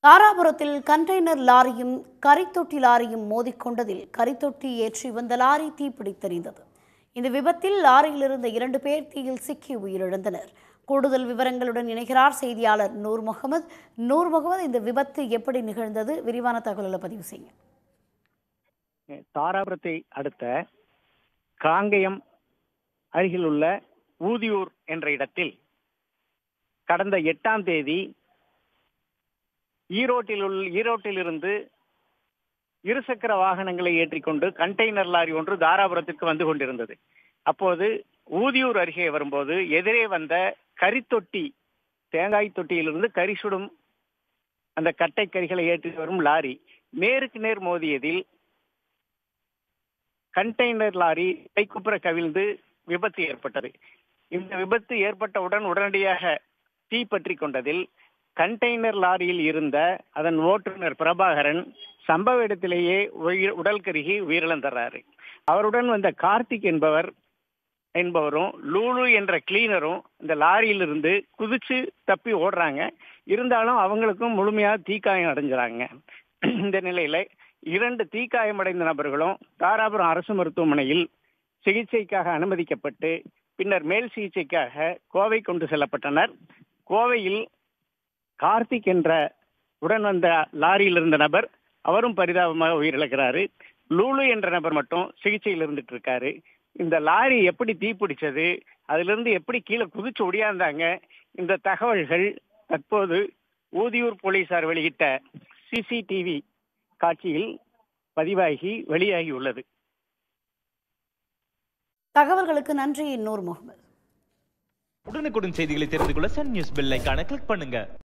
தாராபுரத்தில் container லாரியும் கரித்தொட்டி லாரியும் மோதிக்கொண்டதில் கரித்தொட்டி ஏற்றி வந்த lorry தீப்பிடித்தெறிந்தது இந்த விபத்தில் லாரியில் இருந்த இரண்டு பேர் தீயில் சிக்கி உயிரிழந்தனர் கூடுதல் விவரங்களுடன் இணைகிறார் செய்தியாளர் நூர் முகமது நூர் முகமது இந்த விபத்து எப்படி நிகழ்ந்தது விரிவான தகவல்களை பதிவு செய்யுங்க தாராபுரத்தை அடுத்த காங்கயம் அருகில் உள்ள ஊதியூர் என்ற இடத்தில் கடந்த எட்டாம் தேதி ஈரோட்டில் உள்ள ஈரோட்டிலிருந்து இருசக்கர வாகனங்களை ஏற்றிக்கொண்டு கண்டெய்னர் லாரி ஒன்று தாராபுரத்திற்கு வந்து கொண்டிருந்தது அப்போது ஊதியூர் அருகே வரும்போது எதிரே வந்த கரித்தொட்டி தேங்காய் தொட்டியிலிருந்து கரி சுடும் அந்த கட்டை கரிகளை ஏற்றி வரும் லாரி நேருக்கு நேர் மோதியதில் கண்டெய்னர் லாரி கைக்குப்புற கவிழ்ந்து விபத்து ஏற்பட்டது இந்த விபத்து ஏற்பட்டவுடன் உடனடியாக தீ பற்றி கொண்டதில் கண்டெய்னர் லாரியில் இருந்த அதன் ஓட்டுநர் பிரபாகரன் சம்பவ இடத்திலேயே உயிர் உடல் கருகி உயிரிழந்தாரு அவருடன் வந்த கார்த்திக் என்பவர் என்பவரும் லூலு என்ற கிளீனரும் இந்த லாரியிலிருந்து குதிச்சு தப்பி ஓடுறாங்க இருந்தாலும் அவங்களுக்கும் முழுமையாக தீக்காயம் அடைஞ்சிறாங்க இந்த நிலையில இரண்டு தீக்காயமடைந்த நபர்களும் தாராபுரம் அரசு மருத்துவமனையில் சிகிச்சைக்காக அனுமதிக்கப்பட்டு பின்னர் மேல் சிகிச்சைக்காக கோவை கொண்டு செல்லப்பட்டனர் கோவையில் கார்த்திக் என்ற உடன் வந்த லாரியில் இருந்த நபர் அவரும் பரிதாபமாக உயிரிழக்கிறாரு லூலு என்ற நபர் மட்டும் சிகிச்சையில் இருந்துட்டு இருக்காரு இந்த லாரி எப்படி தீப்பிடிச்சது அதிலிருந்து எப்படி கீழே குதிச்சு ஒடியாந்தாங்க இந்த தகவல்கள் தற்போது ஊதியூர் போலீசார் வெளியிட்ட சிசிடிவி காட்சியில் பதிவாகி வெளியாகி உள்ளது தகவல்களுக்கு நன்றி நூர் முகமது உடனுக்குடன் செய்திகளை தெரிந்து கொள்ள சன் நியூஸ் பெல் ஐகானை கிளிக் பண்ணுங்க